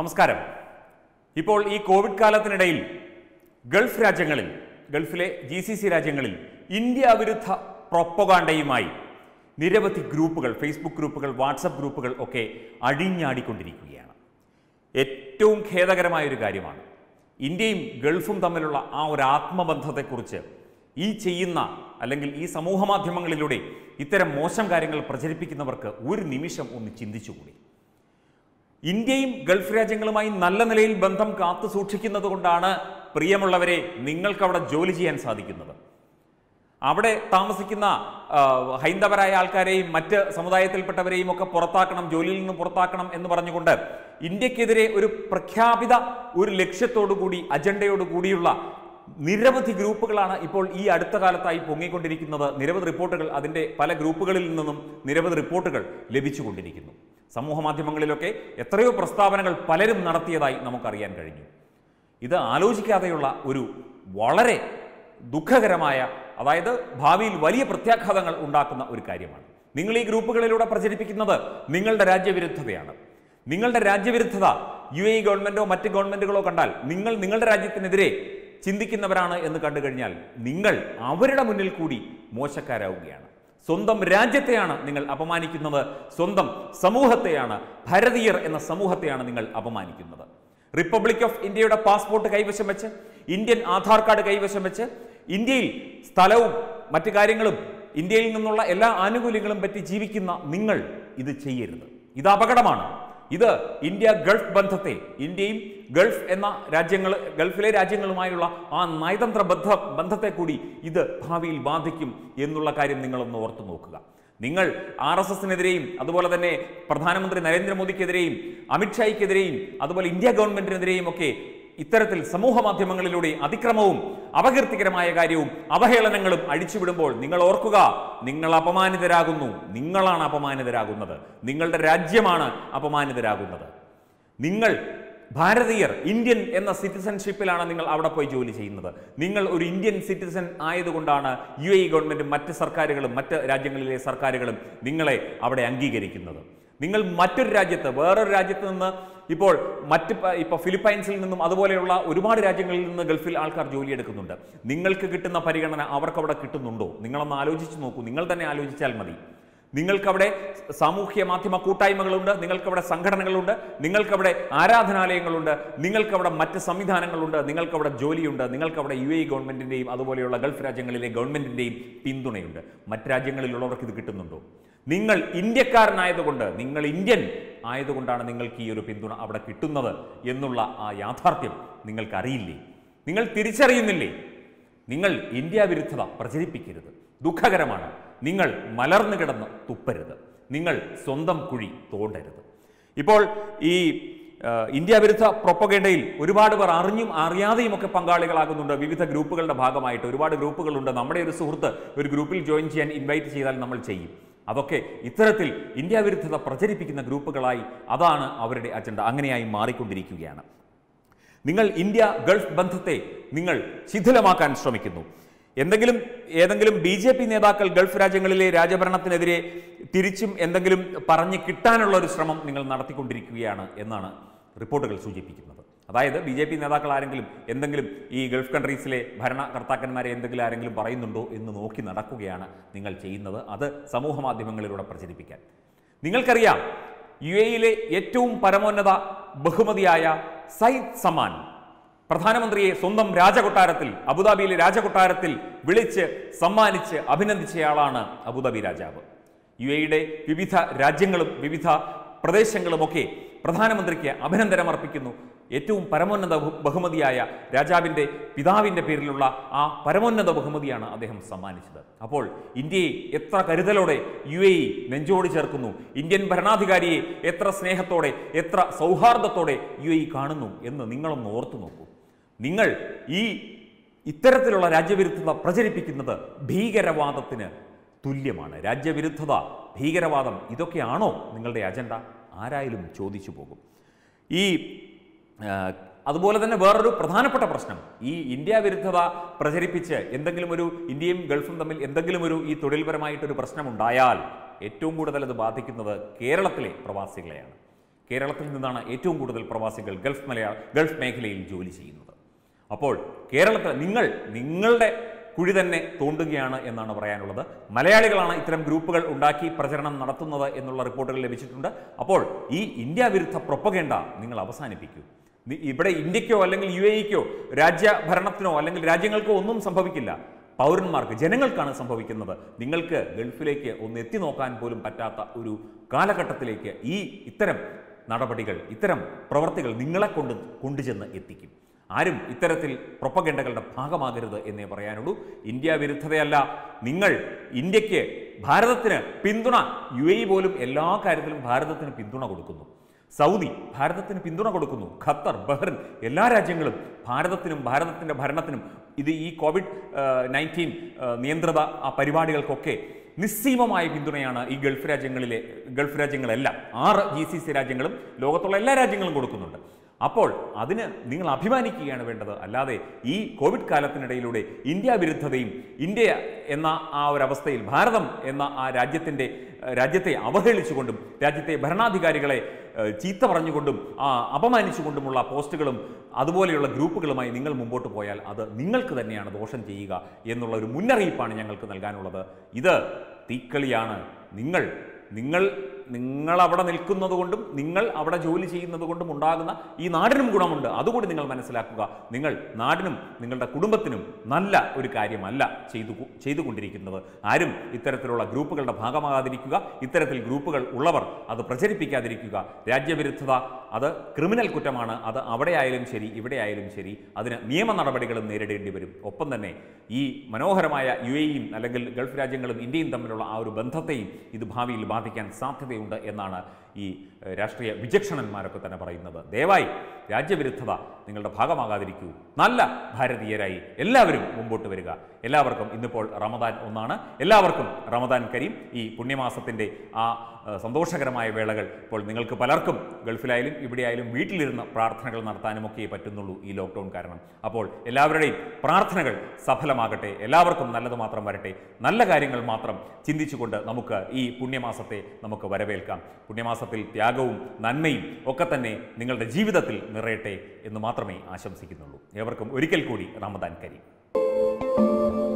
നമസ്കാരം ഇപ്പോൾ ഈ കോവിഡ് കാലത്തിനിടയിൽ ഗൾഫ് രാജ്യങ്ങളിൽ ഗൾഫിലെ ജി സി സി രാജ്യങ്ങളിൽ ഇന്ത്യ വിരുദ്ധ പ്രൊപ്പകാണ്ടയുമായി നിരവധി ഗ്രൂപ്പുകൾ ഫേസ്ബുക്ക് ഗ്രൂപ്പുകൾ വാട്സപ്പ് ഗ്രൂപ്പുകൾ ഒക്കെ അഴിഞ്ഞാടിക്കൊണ്ടിരിക്കുകയാണ് ഏറ്റവും ഖേദകരമായ ഒരു കാര്യമാണ് ഇന്ത്യയും ഗൾഫും തമ്മിലുള്ള ആ ഒരു ആത്മബന്ധത്തെക്കുറിച്ച് ഈ ചെയ്യുന്ന അല്ലെങ്കിൽ ഈ സമൂഹ മാധ്യമങ്ങളിലൂടെ ഇത്തരം മോശം കാര്യങ്ങൾ പ്രചരിപ്പിക്കുന്നവർക്ക് ഒരു നിമിഷം ഒന്ന് ചിന്തിച്ചുകൂടി ഇന്ത്യയും ഗൾഫ് രാജ്യങ്ങളുമായി നല്ല നിലയിൽ ബന്ധം കാത്തു സൂക്ഷിക്കുന്നത് കൊണ്ടാണ് പ്രിയമുള്ളവരെ നിങ്ങൾക്ക് അവിടെ ജോലി ചെയ്യാൻ സാധിക്കുന്നത് അവിടെ താമസിക്കുന്ന ആ, ഹൈന്ദവരായ ആൾക്കാരെയും മറ്റ് സമുദായത്തിൽപ്പെട്ടവരെയും ഒക്കെ പുറത്താക്കണം ജോലിയിൽ നിന്ന് പുറത്താക്കണം എന്ന് പറഞ്ഞുകൊണ്ട് ഇന്ത്യക്കെതിരെ ഒരു പ്രഖ്യാപിത ഒരു ലക്ഷ്യത്തോടു കൂടി അജണ്ടയോടു കൂടിയുള്ള നിരവധി ഗ്രൂപ്പുകളാണ് ഇപ്പോൾ ഈ അടുത്ത കാലത്തായി പൊങ്ങിക്കൊണ്ടിരിക്കുന്നത് നിരവധി റിപ്പോർട്ടുകൾ അതിൻ്റെ പല ഗ്രൂപ്പുകളിൽ നിന്നും നിരവധി റിപ്പോർട്ടുകൾ ലഭിച്ചുകൊണ്ടിരിക്കുന്നു സമൂഹ മാധ്യമങ്ങളിലൊക്കെ എത്രയോ പ്രസ്താവനകൾ പലരും നടത്തിയതായി നമുക്കറിയാൻ കഴിഞ്ഞു ഇത് ആലോചിക്കാതെയുള്ള ഒരു വളരെ ദുഃഖകരമായ അതായത് ഭാവിയിൽ വലിയ പ്രത്യാഘാതങ്ങൾ ഉണ്ടാക്കുന്ന ഒരു കാര്യമാണ് നിങ്ങൾ ഈ ഗ്രൂപ്പുകളിലൂടെ പ്രചരിപ്പിക്കുന്നത് നിങ്ങളുടെ രാജ്യവിരുദ്ധതയാണ് നിങ്ങളുടെ രാജ്യവിരുദ്ധത യു എ ഗവൺമെന്റോ മറ്റ് ഗവൺമെന്റുകളോ കണ്ടാൽ നിങ്ങൾ നിങ്ങളുടെ രാജ്യത്തിനെതിരെ ചിന്തിക്കുന്നവരാണ് എന്ന് കണ്ടു കഴിഞ്ഞാൽ നിങ്ങൾ അവരുടെ മുന്നിൽ കൂടി മോശക്കാരാവുകയാണ് സ്വന്തം രാജ്യത്തെയാണ് നിങ്ങൾ അപമാനിക്കുന്നത് സ്വന്തം സമൂഹത്തെയാണ് ഭാരതീയർ എന്ന സമൂഹത്തെയാണ് നിങ്ങൾ അപമാനിക്കുന്നത് റിപ്പബ്ലിക് ഓഫ് ഇന്ത്യയുടെ പാസ്പോർട്ട് കൈവശം വെച്ച് ഇന്ത്യൻ ആധാർ കാർഡ് കൈവശം വെച്ച് ഇന്ത്യയിൽ സ്ഥലവും മറ്റു കാര്യങ്ങളും ഇന്ത്യയിൽ നിന്നുള്ള എല്ലാ ആനുകൂല്യങ്ങളും പറ്റി ജീവിക്കുന്ന നിങ്ങൾ ഇത് ചെയ്യരുത് ഇത് അപകടമാണ് ഇത് ഇന്ത്യ ഗൾഫ് ബന്ധത്തെ ഇന്ത്യയും ഗൾഫ് എന്ന രാജ്യങ്ങൾ ഗൾഫിലെ രാജ്യങ്ങളുമായുള്ള ആ നയതന്ത്ര ബന്ധ ബന്ധത്തെ കൂടി ഇത് ഭാവിയിൽ ബാധിക്കും എന്നുള്ള കാര്യം നിങ്ങളൊന്ന് ഓർത്തു നോക്കുക നിങ്ങൾ ആർ എസ് എസിനെതിരെയും അതുപോലെ തന്നെ പ്രധാനമന്ത്രി നരേന്ദ്രമോദിക്കെതിരെയും അമിത്ഷായ്ക്കെതിരെയും അതുപോലെ ഇന്ത്യ ഗവൺമെന്റിനെതിരെയും ഒക്കെ ഇത്തരത്തിൽ സമൂഹ മാധ്യമങ്ങളിലൂടെ അതിക്രമവും അപകീർത്തികരമായ കാര്യവും അവഹേളനങ്ങളും അഴിച്ചുവിടുമ്പോൾ നിങ്ങൾ ഓർക്കുക നിങ്ങൾ അപമാനിതരാകുന്നു നിങ്ങളാണ് അപമാനിതരാകുന്നത് നിങ്ങളുടെ രാജ്യമാണ് അപമാനിതരാകുന്നത് നിങ്ങൾ ഭാരതീയർ ഇന്ത്യൻ എന്ന സിറ്റിസൺഷിപ്പിലാണ് നിങ്ങൾ അവിടെ പോയി ജോലി ചെയ്യുന്നത് നിങ്ങൾ ഒരു ഇന്ത്യൻ സിറ്റിസൺ ആയതുകൊണ്ടാണ് യു എ ഗവൺമെന്റും മറ്റ് സർക്കാരുകളും മറ്റ് രാജ്യങ്ങളിലെ സർക്കാരുകളും നിങ്ങളെ അവിടെ അംഗീകരിക്കുന്നത് നിങ്ങൾ മറ്റൊരു രാജ്യത്ത് വേറൊരു രാജ്യത്ത് നിന്ന് ഇപ്പോൾ മറ്റ് പ- ഇപ്പോൾ ഫിലിപ്പൈൻസിൽ നിന്നും അതുപോലെയുള്ള ഒരുപാട് രാജ്യങ്ങളിൽ നിന്ന് ഗൾഫിൽ ആൾക്കാർ ജോലിയെടുക്കുന്നുണ്ട് നിങ്ങൾക്ക് കിട്ടുന്ന പരിഗണന അവർക്ക് അവിടെ കിട്ടുന്നുണ്ടോ നിങ്ങളൊന്ന് ആലോചിച്ച് നോക്കൂ നിങ്ങൾ തന്നെ ആലോചിച്ചാൽ മതി നിങ്ങൾക്കവിടെ സാമൂഹ്യ മാധ്യമ കൂട്ടായ്മകളുണ്ട് നിങ്ങൾക്കവിടെ സംഘടനകളുണ്ട് നിങ്ങൾക്കവിടെ ആരാധനാലയങ്ങളുണ്ട് നിങ്ങൾക്കവിടെ മറ്റ് സംവിധാനങ്ങളുണ്ട് നിങ്ങൾക്കവിടെ ജോലിയുണ്ട് നിങ്ങൾക്കവിടെ യു എ ഗവൺമെന്റിന്റെയും അതുപോലെയുള്ള ഗൾഫ് രാജ്യങ്ങളിലെ ഗവൺമെന്റിന്റെയും പിന്തുണയുണ്ട് മറ്റ് രാജ്യങ്ങളിലുള്ളവർക്ക് ഇത് കിട്ടുന്നുണ്ടോ നിങ്ങൾ ഇന്ത്യക്കാരനായതുകൊണ്ട് നിങ്ങൾ ഇന്ത്യൻ ആയതുകൊണ്ടാണ് നിങ്ങൾക്ക് ഈ ഒരു പിന്തുണ അവിടെ കിട്ടുന്നത് എന്നുള്ള ആ യാഥാർത്ഥ്യം നിങ്ങൾക്കറിയില്ലേ നിങ്ങൾ തിരിച്ചറിയുന്നില്ലേ നിങ്ങൾ ഇന്ത്യ വിരുദ്ധത പ്രചരിപ്പിക്കരുത് ദുഃഖകരമാണ് നിങ്ങൾ മലർന്നു കിടന്ന് തുപ്പരുത് നിങ്ങൾ സ്വന്തം കുഴി തോണ്ടരുത് ഇപ്പോൾ ഈ ആ, ഇന്ത്യ വിരുദ്ധ പ്രൊപ്പഗേണ്ടയിൽ ഒരുപാട് പേർ അറിഞ്ഞും അറിയാതെയും ഒക്കെ പങ്കാളികളാകുന്നുണ്ട് വിവിധ ഗ്രൂപ്പുകളുടെ ഭാഗമായിട്ട് ഒരുപാട് ഗ്രൂപ്പുകളുണ്ട് നമ്മുടെ ഒരു സുഹൃത്ത് ഒരു ഗ്രൂപ്പിൽ ജോയിൻ ചെയ്യാൻ ഇൻവൈറ്റ് ചെയ്താൽ നമ്മൾ ചെയ്യും അതൊക്കെ ഇത്തരത്തിൽ ഇന്ത്യ വിരുദ്ധത പ്രചരിപ്പിക്കുന്ന ഗ്രൂപ്പുകളായി അതാണ് അവരുടെ അജണ്ട അങ്ങനെയായി മാറിക്കൊണ്ടിരിക്കുകയാണ് നിങ്ങൾ ഇന്ത്യ ഗൾഫ് ബന്ധത്തെ നിങ്ങൾ ശിഥിലമാക്കാൻ ശ്രമിക്കുന്നു എന്തെങ്കിലും ഏതെങ്കിലും ബി ജെ പി നേതാക്കൾ ഗൾഫ് രാജ്യങ്ങളിലെ രാജഭരണത്തിനെതിരെ തിരിച്ചും എന്തെങ്കിലും പറഞ്ഞ് കിട്ടാനുള്ള ഒരു ശ്രമം നിങ്ങൾ നടത്തിക്കൊണ്ടിരിക്കുകയാണ് എന്നാണ് റിപ്പോർട്ടുകൾ സൂചിപ്പിക്കുന്നത് അതായത് ബി ജെ പി നേതാക്കൾ ആരെങ്കിലും എന്തെങ്കിലും ഈ ഗൾഫ് കൺട്രീസിലെ ഭരണകർത്താക്കന്മാരെ എന്തെങ്കിലും ആരെങ്കിലും പറയുന്നുണ്ടോ എന്ന് നോക്കി നടക്കുകയാണ് നിങ്ങൾ ചെയ്യുന്നത് അത് സമൂഹ മാധ്യമങ്ങളിലൂടെ പ്രചരിപ്പിക്കാൻ നിങ്ങൾക്കറിയാം യു എയിലെ ഏറ്റവും പരമോന്നത ബഹുമതിയായ സയ്യിദ് സമാൻ പ്രധാനമന്ത്രിയെ സ്വന്തം രാജകൊട്ടാരത്തിൽ അബുദാബിയിലെ രാജകൊട്ടാരത്തിൽ വിളിച്ച് സമ്മാനിച്ച് അഭിനന്ദിച്ചയാളാണ് അബുദാബി രാജാവ് യു എയുടെ വിവിധ രാജ്യങ്ങളും വിവിധ പ്രദേശങ്ങളുമൊക്കെ പ്രധാനമന്ത്രിക്ക് അഭിനന്ദനം അർപ്പിക്കുന്നു ഏറ്റവും പരമോന്നത ബഹു- ബഹുമതിയായ രാജാവിൻ്റെ പിതാവിൻ്റെ പേരിലുള്ള ആ പരമോന്നത ബഹുമതിയാണ് അദ്ദേഹം സമ്മാനിച്ചത് അപ്പോൾ ഇന്ത്യയെ എത്ര കരുതലോടെ യു എ ഇ നെഞ്ചോട് ചേർക്കുന്നു ഇന്ത്യൻ ഭരണാധികാരിയെ എത്ര സ്നേഹത്തോടെ എത്ര സൗഹാർദ്ദത്തോടെ യു എ ഇ കാണുന്നു എന്ന് നിങ്ങളൊന്ന് ഓർത്തു നോക്കൂ നിങ്ങൾ ഈ ഇത്തരത്തിലുള്ള രാജ്യവിരുദ്ധത പ്രചരിപ്പിക്കുന്നത് ഭീകരവാദത്തിന് തുല്യമാണ് രാജ്യവിരുദ്ധത ഭീകരവാദം ഇതൊക്കെയാണോ നിങ്ങളുടെ അജണ്ട ആരായാലും ചോദിച്ചു പോകും ഈ ആ, അതുപോലെ തന്നെ വേറൊരു പ്രധാനപ്പെട്ട പ്രശ്നം ഈ ഇന്ത്യ വിരുദ്ധത പ്രചരിപ്പിച്ച് എന്തെങ്കിലും ഒരു ഇന്ത്യയും ഗൾഫും തമ്മിൽ എന്തെങ്കിലും ഒരു ഈ തൊഴിൽപരമായിട്ടൊരു പ്രശ്നമുണ്ടായാൽ ഏറ്റവും കൂടുതൽ അത് ബാധിക്കുന്നത് കേരളത്തിലെ പ്രവാസികളെയാണ് കേരളത്തിൽ നിന്നാണ് ഏറ്റവും കൂടുതൽ പ്രവാസികൾ ഗൾഫ് മലയാള ഗൾഫ് മേഖലയിൽ ജോലി ചെയ്യുന്നത് അപ്പോൾ കേരളത്തിൽ നിങ്ങൾ നിങ്ങളുടെ കുഴി തന്നെ തോണ്ടുകയാണ് എന്നാണ് പറയാനുള്ളത് മലയാളികളാണ് ഇത്തരം ഗ്രൂപ്പുകൾ ഉണ്ടാക്കി പ്രചരണം നടത്തുന്നത് എന്നുള്ള റിപ്പോർട്ടുകൾ ലഭിച്ചിട്ടുണ്ട് അപ്പോൾ ഈ ഇന്ത്യ വിരുദ്ധ പ്രൊപ്പഗേണ്ട നിങ്ങൾ അവസാനിപ്പിക്കൂ നി- ഇവിടെ ഇന്ത്യക്കോ അല്ലെങ്കിൽ യു എക്കോ രാജ്യഭരണത്തിനോ അല്ലെങ്കിൽ രാജ്യങ്ങൾക്കോ ഒന്നും സംഭവിക്കില്ല പൗരന്മാർക്ക് ജനങ്ങൾക്കാണ് സംഭവിക്കുന്നത് നിങ്ങൾക്ക് ഗൾഫിലേക്ക് ഒന്ന് എത്തി നോക്കാൻ പോലും പറ്റാത്ത ഒരു കാലഘട്ടത്തിലേക്ക് ഈ ഇത്തരം നടപടികൾ ഇത്തരം പ്രവർത്തികൾ നിങ്ങളെ കൊണ്ട് കൊണ്ടുചെന്ന് എത്തിക്കും ആരും ഇത്തരത്തിൽ പ്രൊപ്പഗണ്ടകളുടെ ഭാഗമാകരുത് എന്നേ പറയാനുള്ളൂ ഇന്ത്യ വിരുദ്ധതയല്ല നിങ്ങൾ ഇന്ത്യക്ക് ഭാരതത്തിന് പിന്തുണ യു എ പോലും എല്ലാ കാര്യത്തിലും ഭാരതത്തിന് പിന്തുണ കൊടുക്കുന്നു സൗദി ഭാരതത്തിന് പിന്തുണ കൊടുക്കുന്നു ഖത്തർ ബഹ്റിൻ എല്ലാ രാജ്യങ്ങളും ഭാരതത്തിനും ഭാരതത്തിൻ്റെ ഭരണത്തിനും ഇത് ഈ കോവിഡ് നയൻറ്റീൻ നിയന്ത്രിത ആ പരിപാടികൾക്കൊക്കെ നിസ്സീമമായ പിന്തുണയാണ് ഈ ഗൾഫ് രാജ്യങ്ങളിലെ ഗൾഫ് രാജ്യങ്ങളെല്ലാം ആറ് ജി സി സി രാജ്യങ്ങളും ലോകത്തുള്ള എല്ലാ രാജ്യങ്ങളും കൊടുക്കുന്നുണ്ട് അപ്പോൾ അതിന് നിങ്ങൾ അഭിമാനിക്കുകയാണ് വേണ്ടത് അല്ലാതെ ഈ കോവിഡ് കാലത്തിനിടയിലൂടെ ഇന്ത്യ വിരുദ്ധതയും ഇന്ത്യ എന്ന ആ ഒരു അവസ്ഥയിൽ ഭാരതം എന്ന ആ രാജ്യത്തിൻ്റെ ഏഹ്, രാജ്യത്തെ അവഹേളിച്ചുകൊണ്ടും രാജ്യത്തെ ഭരണാധികാരികളെ ഏഹ്, ചീത്ത പറഞ്ഞുകൊണ്ടും ആ, അപമാനിച്ചുകൊണ്ടുമുള്ള പോസ്റ്റുകളും അതുപോലെയുള്ള ഗ്രൂപ്പുകളുമായി നിങ്ങൾ മുമ്പോട്ട് പോയാൽ അത് നിങ്ങൾക്ക് തന്നെയാണ് ദോഷം ചെയ്യുക എന്നുള്ള ഒരു മുന്നറിയിപ്പാണ് ഞങ്ങൾക്ക് നൽകാനുള്ളത് ഇത് തീക്കളിയാണ് നിങ്ങൾ നിങ്ങൾ നിങ്ങൾ അവിടെ നിൽക്കുന്നത് കൊണ്ടും നിങ്ങൾ അവിടെ ജോലി ചെയ്യുന്നത് കൊണ്ടും ഉണ്ടാകുന്ന ഈ നാടിനും ഗുണമുണ്ട് അതുകൂടി നിങ്ങൾ മനസ്സിലാക്കുക നിങ്ങൾ നാടിനും നിങ്ങളുടെ കുടുംബത്തിനും നല്ല ഒരു കാര്യമല്ല ചെയ്തു ചെയ്തുകൊണ്ടിരിക്കുന്നത് ആരും ഇത്തരത്തിലുള്ള ഗ്രൂപ്പുകളുടെ ഭാഗമാകാതിരിക്കുക ഇത്തരത്തിൽ ഗ്രൂപ്പുകൾ ഉള്ളവർ അത് പ്രചരിപ്പിക്കാതിരിക്കുക രാജ്യവിരുദ്ധത അത് ക്രിമിനൽ കുറ്റമാണ് അത് അവിടെ ആയാലും ശരി ഇവിടെ ആയാലും ശരി അതിന് നിയമ നടപടികളും നേരിടേണ്ടി വരും ഒപ്പം തന്നെ ഈ മനോഹരമായ യു എയും അല്ലെങ്കിൽ ഗൾഫ് രാജ്യങ്ങളും ഇന്ത്യയും തമ്മിലുള്ള ആ ഒരു ബന്ധത്തെയും ഇത് ഭാവിയിൽ ബാധിക്കാൻ സാധ്യതയുണ്ട് എന്നാണ് ഈ ഏഹ്, രാഷ്ട്രീയ വിചക്ഷണന്മാരൊക്കെ തന്നെ പറയുന്നത് ദയവായി രാജ്യവിരുദ്ധത നിങ്ങളുടെ ഭാഗമാകാതിരിക്കൂ നല്ല ഭാരതീയരായി എല്ലാവരും മുമ്പോട്ട് വരിക എല്ലാവർക്കും ഇന്നിപ്പോൾ റമദാൻ ഒന്നാണ് എല്ലാവർക്കും റമദാൻ കരീം ഈ പുണ്യമാസത്തിൻ്റെ ആ ഏഹ്, സന്തോഷകരമായ വേളകൾ ഇപ്പോൾ നിങ്ങൾക്ക് പലർക്കും ഗൾഫിലായാലും ഇവിടെയായാലും വീട്ടിലിരുന്ന് പ്രാർത്ഥനകൾ നടത്താനും ഒക്കെ പറ്റുന്നുള്ളൂ ഈ ലോക്ക്ഡൗൺ കാരണം അപ്പോൾ എല്ലാവരുടെയും പ്രാർത്ഥനകൾ സഫലമാകട്ടെ എല്ലാവർക്കും നല്ലത് മാത്രം വരട്ടെ നല്ല കാര്യങ്ങൾ മാത്രം ചിന്തിച്ചുകൊണ്ട് നമുക്ക് ഈ പുണ്യമാസത്തെ നമുക്ക് വരവേൽക്കാം പുണ്യമാസത്തിൽ ത്യാഗവും നന്മയും ഒക്കെ തന്നെ നിങ്ങളുടെ ജീവിതത്തിൽ നിറയട്ടെ എന്ന് മാത്രമേ ആശംസിക്കുന്നുള്ളൂ ഏവർക്കും ഒരിക്കൽ കൂടി റമദാൻ കരീം